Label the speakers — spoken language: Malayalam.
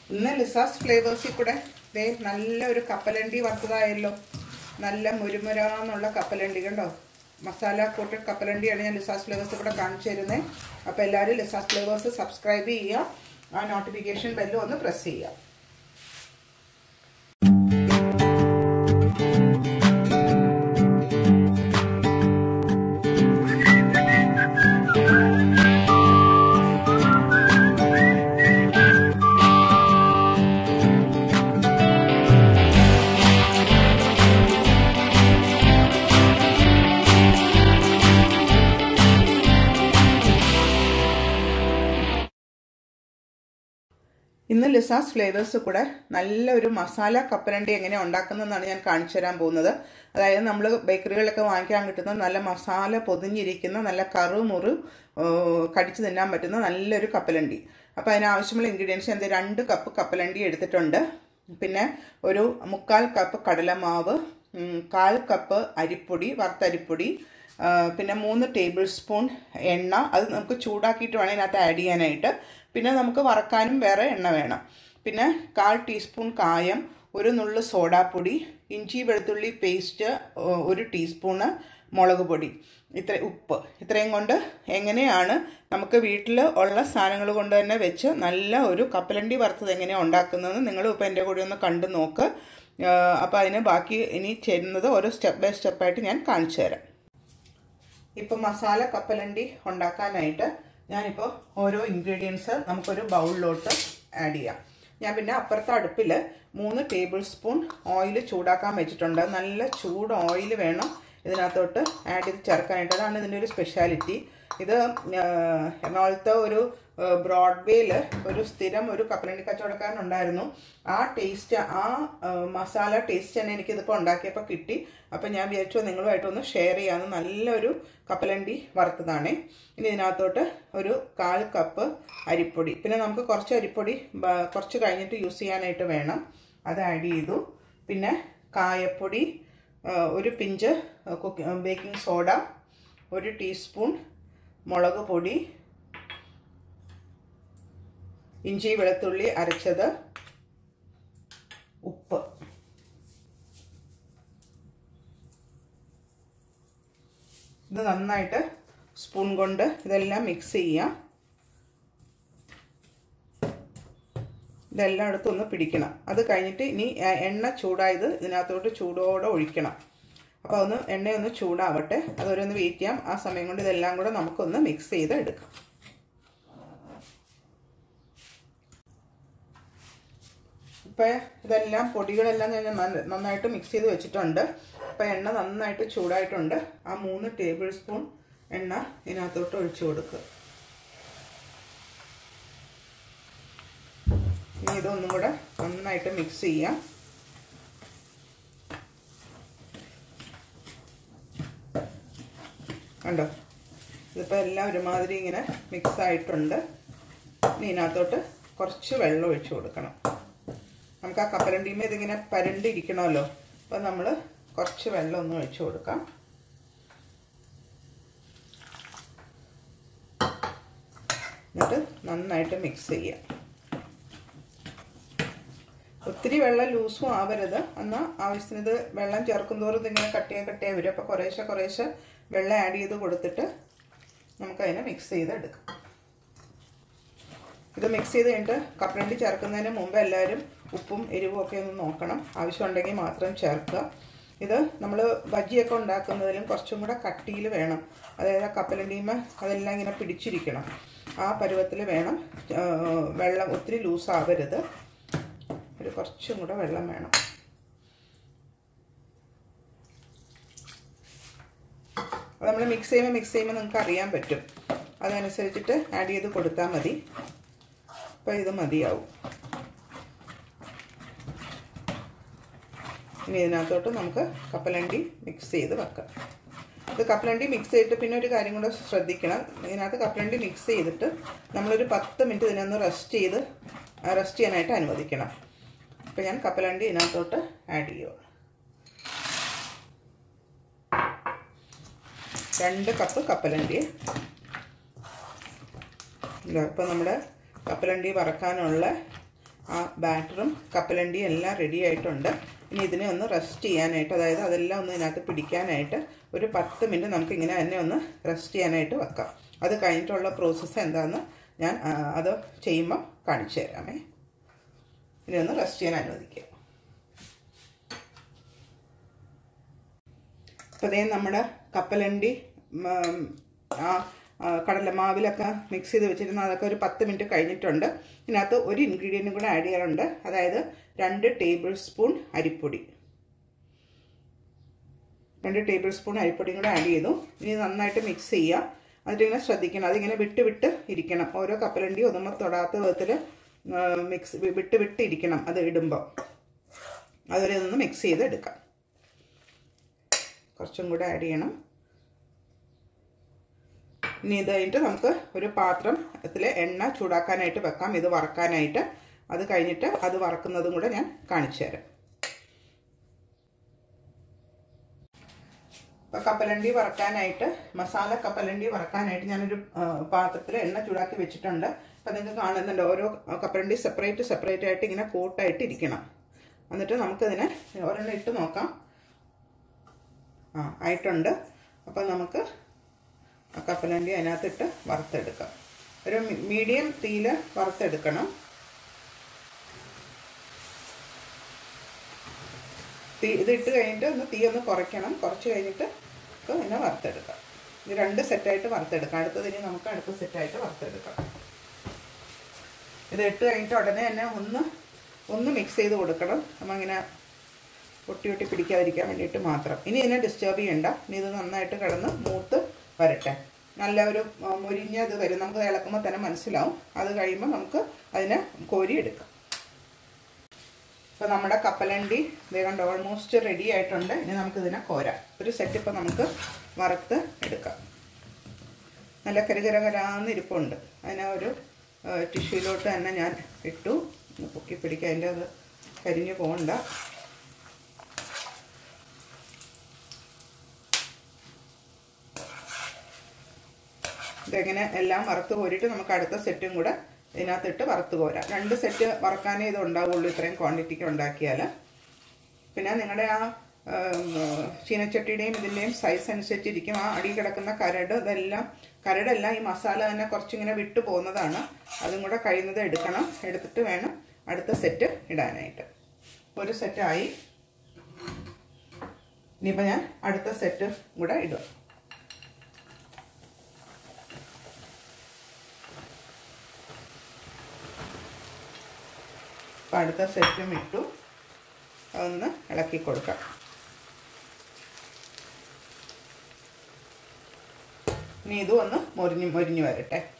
Speaker 1: ഇന്ന് ലിസാസ് ഫ്ലേവേഴ്സിൽ കൂടെ ദേ നല്ല ഒരു കപ്പലണ്ടി വറുത്തതായല്ലോ നല്ല മുരുമുരാന്നുള്ള കപ്പലണ്ടി കണ്ടോ മസാല കൂട്ട കപ്പലണ്ടിയാണ് ഞാൻ ലിസാസ് ഫ്ലേവേഴ്സ് കൂടെ കാണിച്ചു തരുന്നത് അപ്പോൾ എല്ലാവരും ലിസാസ് ഫ്ലേവേഴ്സ് സബ്സ്ക്രൈബ് ചെയ്യുക ആ നോട്ടിഫിക്കേഷൻ ബെല്ലും ഒന്ന് പ്രസ് ചെയ്യുക ഇന്ന് ലിസാസ് ഫ്ലേവേഴ്സ് കൂടെ നല്ലൊരു മസാല കപ്പലണ്ടി എങ്ങനെ ഉണ്ടാക്കുന്നതെന്നാണ് ഞാൻ കാണിച്ചു തരാൻ പോകുന്നത് അതായത് നമ്മൾ ബേക്കറികളിലൊക്കെ വാങ്ങിക്കാൻ കിട്ടുന്ന നല്ല മസാല പൊതിഞ്ഞിരിക്കുന്ന നല്ല കറുമുറു കടിച്ചു തിന്നാൻ പറ്റുന്ന നല്ലൊരു കപ്പലണ്ടി അപ്പോൾ അതിനാവശ്യമുള്ള ഇൻഗ്രീഡിയൻസ് ഞാൻ രണ്ട് കപ്പ് കപ്പലണ്ടി എടുത്തിട്ടുണ്ട് പിന്നെ ഒരു മുക്കാൽ കപ്പ് കടലമാവ് കാൽ കപ്പ് അരിപ്പൊടി വറുത്തരിപ്പൊടി പിന്നെ മൂന്ന് ടേബിൾ സ്പൂൺ എണ്ണ അത് നമുക്ക് ചൂടാക്കിയിട്ട് വേണം ഇതിനകത്ത് ആഡ് ചെയ്യാനായിട്ട് പിന്നെ നമുക്ക് വറക്കാനും വേറെ എണ്ണ വേണം പിന്നെ കാൽ ടീസ്പൂൺ കായം ഒരു നുള്ളു സോഡാപ്പൊടി ഇഞ്ചി വെളുത്തുള്ളി പേസ്റ്റ് ഒരു ടീസ്പൂണ് മുളക് പൊടി ഇത്ര ഉപ്പ് ഇത്രയും കൊണ്ട് എങ്ങനെയാണ് നമുക്ക് വീട്ടിൽ ഉള്ള സാധനങ്ങൾ കൊണ്ട് തന്നെ വെച്ച് നല്ല ഒരു കപ്പലണ്ടി വറുത്തത് എങ്ങനെയാണ് ഉണ്ടാക്കുന്നതെന്ന് നിങ്ങൾ ഇപ്പോൾ എൻ്റെ കൂടെ ഒന്ന് കണ്ടു നോക്ക് അപ്പോൾ അതിന് ബാക്കി ഇനി ചേരുന്നത് ഓരോ സ്റ്റെപ്പ് ബൈ സ്റ്റെപ്പായിട്ട് ഞാൻ കാണിച്ചു തരാം ഇപ്പോൾ മസാല കപ്പലണ്ടി ഉണ്ടാക്കാനായിട്ട് ഞാനിപ്പോൾ ഓരോ ഇൻഗ്രീഡിയൻസ് നമുക്കൊരു ബൗളിലോട്ട് ആഡ് ചെയ്യാം ഞാൻ പിന്നെ അപ്പുറത്തെ അടുപ്പിൽ മൂന്ന് ടേബിൾ സ്പൂൺ ഓയിൽ ചൂടാക്കാൻ വെച്ചിട്ടുണ്ട് നല്ല ചൂട് ഓയിൽ വേണം ഇതിനകത്തോട്ട് ആഡ് ചെയ്ത് ചേർക്കാനായിട്ട് അതാണ് ഇതിൻ്റെ ഒരു സ്പെഷ്യാലിറ്റി ഇത് എറണാകുളത്തെ ഒരു ബ്രോഡ്വേയിൽ ഒരു സ്ഥിരം ഒരു കപ്പലണ്ടി കച്ചവടക്കാരനുണ്ടായിരുന്നു ആ ടേസ്റ്റ് ആ മസാല ടേസ്റ്റ് തന്നെ എനിക്കിതിപ്പോൾ ഉണ്ടാക്കിയപ്പോൾ കിട്ടി അപ്പോൾ ഞാൻ വിചാരിച്ചു നിങ്ങളുമായിട്ടൊന്ന് ഷെയർ ചെയ്യാമെന്ന് നല്ലൊരു കപ്പലണ്ടി വറുത്തതാണ് ഇനി ഇതിനകത്തോട്ട് ഒരു കാൽ കപ്പ് അരിപ്പൊടി പിന്നെ നമുക്ക് കുറച്ച് അരിപ്പൊടി കുറച്ച് കഴിഞ്ഞിട്ട് യൂസ് ചെയ്യാനായിട്ട് വേണം അത് ആഡ് ചെയ്തു പിന്നെ കായപ്പൊടി ഒരു പിഞ്ച് കുക്കി ബേക്കിംഗ് സോഡ ഒരു ടീസ്പൂൺ മുളക് പൊടി ഇഞ്ചി വെളുത്തുള്ളി അരച്ചത് ഉപ്പ് ഇത് നന്നായിട്ട് സ്പൂൺ കൊണ്ട് ഇതെല്ലാം മിക്സ് ചെയ്യാം ഇതെല്ലാം എടുത്ത് ഒന്ന് പിടിക്കണം അത് കഴിഞ്ഞിട്ട് ഇനി എണ്ണ ചൂടായത് ഇതിനകത്തോട്ട് ചൂടോടെ ഒഴിക്കണം അപ്പോൾ ഒന്ന് എണ്ണയൊന്ന് ചൂടാവട്ടെ അതൊരൊന്ന് വെയിറ്റ് ചെയ്യാം ആ സമയം കൊണ്ട് ഇതെല്ലാം കൂടെ നമുക്കൊന്ന് മിക്സ് ചെയ്ത് എടുക്കാം ഇപ്പോൾ ഇതെല്ലാം പൊടികളെല്ലാം ഞാൻ നന്നായിട്ട് മിക്സ് ചെയ്ത് വെച്ചിട്ടുണ്ട് അപ്പോൾ എണ്ണ നന്നായിട്ട് ചൂടായിട്ടുണ്ട് ആ മൂന്ന് ടേബിൾ സ്പൂൺ എണ്ണ ഇതിനകത്തോട്ട് ഒഴിച്ചു കൊടുക്കുക ഇനി ഇതൊന്നും കൂടെ നന്നായിട്ട് മിക്സ് ചെയ്യാം കണ്ടോ ഇതിപ്പോൾ എല്ലാം ഒരുമാതിരി ഇങ്ങനെ മിക്സ് ആയിട്ടുണ്ട് ഇനി ഇതിനകത്തോട്ട് കുറച്ച് വെള്ളം ഒഴിച്ചു കൊടുക്കണം നമുക്ക് ആ കപ്പലണ്ടിമേ ഇതിങ്ങനെ പരണ്ടിരിക്കണമല്ലോ അപ്പം നമ്മൾ കുറച്ച് വെള്ളം ഒന്ന് ഒഴിച്ചു കൊടുക്കാം എന്നിട്ട് നന്നായിട്ട് മിക്സ് ചെയ്യാം ഒത്തിരി വെള്ളം ലൂസും ആവരുത് എന്നാൽ ആവശ്യത്തിന് ഇത് വെള്ളം ചേർക്കും തോറും ഇതിങ്ങനെ കട്ടിയാ കട്ടിയാ വരും അപ്പോൾ കുറേശ്ശെ കുറേശ്ശെ വെള്ളം ആഡ് ചെയ്ത് കൊടുത്തിട്ട് നമുക്കതിനെ മിക്സ് ചെയ്തെടുക്കാം ഇത് മിക്സ് ചെയ്ത് കഴിഞ്ഞിട്ട് കപ്പലണ്ടി ചേർക്കുന്നതിന് മുമ്പ് എല്ലാവരും ഉപ്പും എരിവും ഒക്കെ ഒന്ന് നോക്കണം ആവശ്യമുണ്ടെങ്കിൽ മാത്രം ചേർക്കുക ഇത് നമ്മൾ ബജിയൊക്കെ ഉണ്ടാക്കുന്നതിലും കുറച്ചും കൂടെ കട്ടിയിൽ വേണം അതായത് കപ്പലണ്ടിയുമ അതെല്ലാം ഇങ്ങനെ പിടിച്ചിരിക്കണം ആ പരുവത്തിൽ വേണം വെള്ളം ഒത്തിരി ലൂസാവരുത് ഒരു കുറച്ചും കൂടെ വെള്ളം വേണം അത് നമ്മൾ മിക്സ് ചെയ്യുമ്പോൾ മിക്സ് ചെയ്യുമ്പോൾ നിങ്ങൾക്ക് അറിയാൻ പറ്റും അതനുസരിച്ചിട്ട് ആഡ് ചെയ്ത് കൊടുത്താൽ മതി അപ്പോൾ ഇത് മതിയാവും ഇനി ഇതിനകത്തോട്ട് നമുക്ക് കപ്പലണ്ടി മിക്സ് ചെയ്ത് വെക്കാം ഇത് കപ്പലണ്ടി മിക്സ് ചെയ്തിട്ട് പിന്നെ ഒരു കാര്യം കൂടെ ശ്രദ്ധിക്കണം ഇതിനകത്ത് കപ്പലണ്ടി മിക്സ് ചെയ്തിട്ട് നമ്മളൊരു പത്ത് മിനിറ്റ് ഇതിനൊന്ന് റെസ്റ്റ് ചെയ്ത് റെസ്റ്റ് ചെയ്യാനായിട്ട് അനുവദിക്കണം അപ്പോൾ ഞാൻ കപ്പലണ്ടി ഇതിനകത്തോട്ട് ആഡ് ചെയ്യുക രണ്ട് കപ്പ് കപ്പലണ്ടി ഇല്ല ഇപ്പോൾ നമ്മുടെ കപ്പലണ്ടി വറക്കാനുള്ള ആ ബാറ്ററും കപ്പലണ്ടിയും എല്ലാം റെഡി ആയിട്ടുണ്ട് ഇനി ഇതിനെ ഒന്ന് റെസ്റ്റ് ചെയ്യാനായിട്ട് അതായത് അതെല്ലാം ഒന്ന് ഇതിനകത്ത് പിടിക്കാനായിട്ട് ഒരു പത്ത് മിനിറ്റ് നമുക്ക് ഇങ്ങനെ തന്നെ ഒന്ന് റെസ്റ്റ് ചെയ്യാനായിട്ട് വെക്കാം അത് കഴിഞ്ഞിട്ടുള്ള പ്രോസസ്സ് എന്താണെന്ന് ഞാൻ ആ, അത് ചെയ്യുമ്പോൾ കാണിച്ചു തരാമേ ഇനി ഒന്ന് റെസ്റ്റ് ചെയ്യാൻ അനുവദിക്കുക അപ്പോൾ അതേ നമ്മുടെ കപ്പലണ്ടി ഉം, ആ ആ, കടലമാവിലൊക്കെ മിക്സ് ചെയ്ത് വെച്ചിരുന്ന അതൊക്കെ ഒരു പത്ത് മിനിറ്റ് കഴിഞ്ഞിട്ടുണ്ട് ഇതിനകത്ത് ഒരു ഇൻഗ്രീഡിയൻറ്റും കൂടെ ആഡ് ചെയ്യാറുണ്ട് അതായത് രണ്ട് ടേബിൾ സ്പൂൺ അരിപ്പൊടി രണ്ട് ടേബിൾ സ്പൂൺ അരിപ്പൊടിയും കൂടെ ആഡ് ചെയ്തു ഇനി നന്നായിട്ട് മിക്സ് ചെയ്യുക അതിലിങ്ങനെ ശ്രദ്ധിക്കണം അതിങ്ങനെ വിട്ട് വിട്ട് ഇരിക്കണം ഓരോ കപ്പലണ്ടി ഒന്നുമ്പോൾ തൊടാത്ത വിധത്തിൽ മിക്സ് വിട്ട് വിട്ട് ഇരിക്കണം അത് ഇടുമ്പോൾ അതുവരെ ഒന്ന് മിക്സ് ചെയ്ത് എടുക്കാം കുറച്ചും കൂടെ ആഡ് ചെയ്യണം ഇനി ഇത് കഴിഞ്ഞിട്ട് നമുക്ക് ഒരു പാത്രത്തിൽ എണ്ണ ചൂടാക്കാനായിട്ട് വെക്കാം ഇത് വറക്കാനായിട്ട് അത് കഴിഞ്ഞിട്ട് അത് വറക്കുന്നതും കൂടെ ഞാൻ കാണിച്ചു തരാം അപ്പോൾ കപ്പലണ്ടി വറക്കാനായിട്ട് മസാല കപ്പലണ്ടി വറക്കാനായിട്ട് ഞാനൊരു പാത്രത്തിൽ എണ്ണ ചൂടാക്കി വെച്ചിട്ടുണ്ട് അപ്പം നിങ്ങൾക്ക് കാണുന്നുണ്ട് ഓരോ കപ്പലണ്ടി സെപ്പറേറ്റ് സെപ്പറേറ്റ് ആയിട്ട് ഇങ്ങനെ കൂട്ടായിട്ട് ഇരിക്കണം എന്നിട്ട് നമുക്കിതിനെ ഒരെണ്ണം ഇട്ട് നോക്കാം ആ ആയിട്ടുണ്ട് അപ്പം നമുക്ക് ആ കപ്പലണ്ടി അതിനകത്തിട്ട് വറുത്തെടുക്കാം ഒരു മീഡിയം തീയിൽ വറുത്തെടുക്കണം തീ ഇത് ഇട്ട് കഴിഞ്ഞിട്ട് ഒന്ന് തീ ഒന്ന് കുറയ്ക്കണം കുറച്ച് കഴിഞ്ഞിട്ട് നമുക്ക് ഇതിനെ വറുത്തെടുക്കാം ഇത് രണ്ട് സെറ്റായിട്ട് വറുത്തെടുക്കാം അടുത്തത് ഇനി നമുക്ക് അടുത്ത സെറ്റായിട്ട് വറുത്തെടുക്കാം ഇത് ഇട്ട് കഴിഞ്ഞിട്ട് ഉടനെ തന്നെ ഒന്ന് ഒന്ന് മിക്സ് ചെയ്ത് കൊടുക്കണം നമ്മളിങ്ങനെ ഒട്ടി ഒട്ടി പിടിക്കാതിരിക്കാൻ വേണ്ടിയിട്ട് മാത്രം ഇനി ഇതിനെ ഡിസ്റ്റർബ് ചെയ്യണ്ട ഇനി ഇത് നന്നായിട്ട് കിടന്ന് മൂത്ത് വരട്ടെ നല്ല ഒരു മുരിഞ്ഞ ഇത് വരും നമുക്ക് ഇളക്കുമ്പോൾ തന്നെ മനസ്സിലാവും അത് കഴിയുമ്പോൾ നമുക്ക് അതിനെ കോരി എടുക്കാം ഇപ്പോൾ നമ്മുടെ കപ്പലണ്ടി ഇത് കണ്ട് ഓൾമോസ്റ്റ് റെഡി ആയിട്ടുണ്ട് ഇനി നമുക്കിതിനെ കോരാം ഒരു സെറ്റ് ഇപ്പോൾ നമുക്ക് വറുത്ത് എടുക്കാം നല്ല കരുകരകരാന്ന് ഇരിപ്പുണ്ട് അതിനെ ഒരു ടിഷ്യൂലോട്ട് തന്നെ ഞാൻ ഇട്ടു പൊക്കി പിടിക്കുക അതിൻ്റെ അത് കരിഞ്ഞു പോകണ്ട ഇതെങ്ങനെ എല്ലാം വറുത്ത് കോരിയിട്ട് നമുക്ക് അടുത്ത സെറ്റും കൂടെ ഇതിനകത്തിട്ട് വറുത്ത് കോരാം രണ്ട് സെറ്റ് വറക്കാനേ ഇത് ഉണ്ടാവുള്ളൂ ഇത്രയും ക്വാണ്ടിറ്റിക്ക് ഉണ്ടാക്കിയാൽ പിന്നെ നിങ്ങളുടെ ആ ചീനച്ചട്ടിയുടെയും ഇതിൻ്റെയും സൈസ് അനുസരിച്ചിരിക്കും ആ അടി കിടക്കുന്ന കരട് ഇതെല്ലാം കരടെല്ലാം ഈ മസാല തന്നെ കുറച്ചിങ്ങനെ വിട്ടു പോകുന്നതാണ് അതും കൂടെ കഴിയുന്നത് എടുക്കണം എടുത്തിട്ട് വേണം അടുത്ത സെറ്റ് ഇടാനായിട്ട് ഒരു സെറ്റായി ഇനിയിപ്പോൾ ഞാൻ അടുത്ത സെറ്റ് കൂടെ ഇടുക അപ്പം അടുത്ത സെറ്റും ഇട്ടു അതൊന്ന് ഇളക്കി കൊടുക്കാം ഇനി ഇതും ഒന്ന് മൊരിഞ്ഞ് മൊരിഞ്ഞ് വരട്ടെ